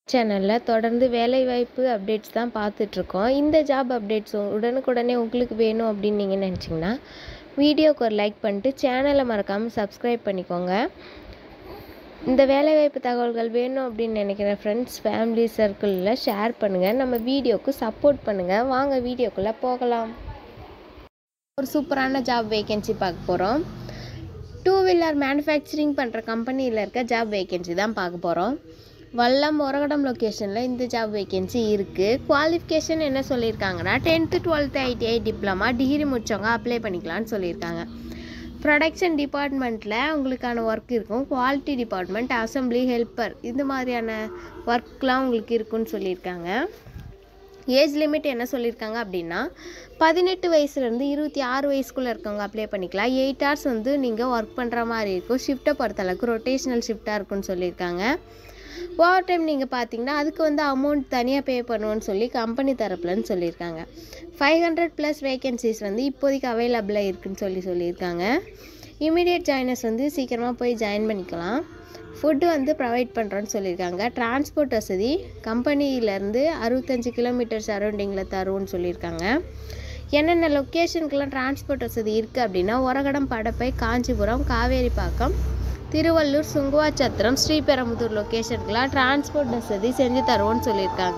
சேனலில் தொடர்ந்து வேலைவாய்ப்பு அப்டேட்ஸ் தான் பார்த்துட்ருக்கோம் இந்த ஜாப் அப்டேட்ஸ் உடனுக்குடனே உங்களுக்கு வேணும் அப்படின்னு நீங்கள் நினச்சிங்கன்னா வீடியோக்கு ஒரு லைக் பண்ணிட்டு சேனலை மறக்காமல் சப்ஸ்கிரைப் பண்ணிக்கோங்க இந்த வேலைவாய்ப்பு தகவல்கள் வேணும் அப்படின்னு நினைக்கிற ஃப்ரெண்ட்ஸ் ஃபேமிலி சர்க்கிளில் ஷேர் பண்ணுங்கள் நம்ம வீடியோக்கு சப்போர்ட் பண்ணுங்கள் வாங்க வீடியோக்குள்ளே போகலாம் ஒரு சூப்பரான ஜாப் வேகன்சி பார்க்க போகிறோம் டூ வீலர் மேனுஃபேக்சரிங் பண்ணுற கம்பெனியில் இருக்க ஜாப் வேகன்சி தான் பார்க்க போகிறோம் வல்லம் ஒரகடம் லொக்கேஷனில் இந்த ஜாப் வேகன்சி இருக்குது குவாலிஃபிகேஷன் என்ன சொல்லியிருக்காங்கன்னா tenth twelfth ITI diploma degree முடித்தவங்க அப்ளை பண்ணிக்கலாம்னு சொல்லியிருக்காங்க ப்ரொடக்ஷன் டிபார்ட்மெண்ட்டில் உங்களுக்கான ஒர்க் இருக்கும் குவாலிட்டி டிபார்ட்மெண்ட் அசம்பிளி ஹெல்ப்பர் இந்த மாதிரியான ஒர்க்லாம் உங்களுக்கு இருக்குன்னு சொல்லியிருக்காங்க ஏஜ் லிமிட் என்ன சொல்லியிருக்காங்க அப்படின்னா பதினெட்டு வயசுலேருந்து இருபத்தி ஆறு வயசுக்குள்ளே இருக்கவங்க அப்ளை பண்ணிக்கலாம் எயிட் ஹவர்ஸ் வந்து நீங்கள் ஒர்க் பண்ணுற மாதிரி இருக்கும் ஷிஃப்ட்டை பொறுத்தளவுக்கு ரொட்டேஷனல் ஷிஃப்ட்டாக இருக்குன்னு சொல்லியிருக்காங்க ஓவர் டைம் நீங்கள் பார்த்தீங்கன்னா அதுக்கு வந்து அமௌண்ட் தனியாக பே பண்ணுவோன்னு சொல்லி கம்பெனி தரப்புலன்னு சொல்லியிருக்காங்க ஃபைவ் ஹண்ட்ரட் ப்ளஸ் வேகன்சிஸ் வந்து இப்போதைக்கு அவைலபிளாக இருக்குன்னு சொல்லி சொல்லியிருக்காங்க இமீடியட் ஜாயினர்ஸ் வந்து சீக்கிரமாக போய் ஜாயின் பண்ணிக்கலாம் ஃபுட்டு வந்து ப்ரொவைட் பண்ணுறோன்னு சொல்லியிருக்காங்க டிரான்ஸ்போர்ட் வசதி கம்பெனியிலேருந்து அறுபத்தஞ்சு கிலோமீட்டர் சரௌண்டிங்கில் தருவோன்னு சொல்லியிருக்காங்க என்னென்ன லொக்கேஷனுக்கெல்லாம் டிரான்ஸ்போர்ட் வசதி இருக்குது அப்படின்னா ஒரகடம் படப்பை காஞ்சிபுரம் காவேரிப்பாக்கம் திருவள்ளூர் சுங்குவாச்சத்திரம் ஸ்ரீபெரும்புதூர் லொக்கேஷனுக்கெலாம் டிரான்ஸ்போர்ட் வசதி செஞ்சு தருவோன்னு சொல்லியிருக்காங்க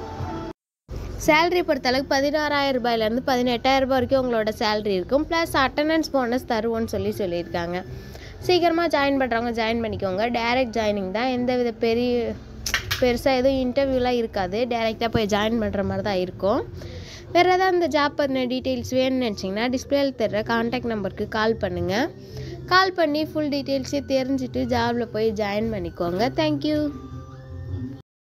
சேலரி பொறுத்தளவுக்கு பதினாறாயிரம் ரூபாயிலேருந்து பதினெட்டாயிரம் ரூபாய் வரைக்கும் உங்களோட சேலரி இருக்கும் ப்ளஸ் அட்டண்டன்ஸ் போனஸ் தருவோன்னு சொல்லி சொல்லியிருக்காங்க சீக்கிரமாக ஜாயின் பண்ணுறவங்க ஜாயின் பண்ணிக்கோங்க டேரெக்ட் ஜாயினிங் தான் எந்த வித பெரிய பெருசாக எதுவும் இன்டர்வியூலாம் இருக்காது டேரெக்டாக போய் ஜாயின் பண்ணுற மாதிரி தான் இருக்கும் வேறு ஏதாவது இந்த ஜாப் பற்றின டீட்டெயில்ஸ் வேணும்னு நினச்சிங்கன்னா டிஸ்பிளேயில் தர்ற கான்டாக்ட் நம்பருக்கு கால் பண்ணுங்கள் கால் பண்ணி ஃபுல் டீட்டெயில்ஸே தெரிஞ்சுட்டு ஜாபில் போய் ஜாயின் பண்ணிக்கோங்க தேங்க்யூ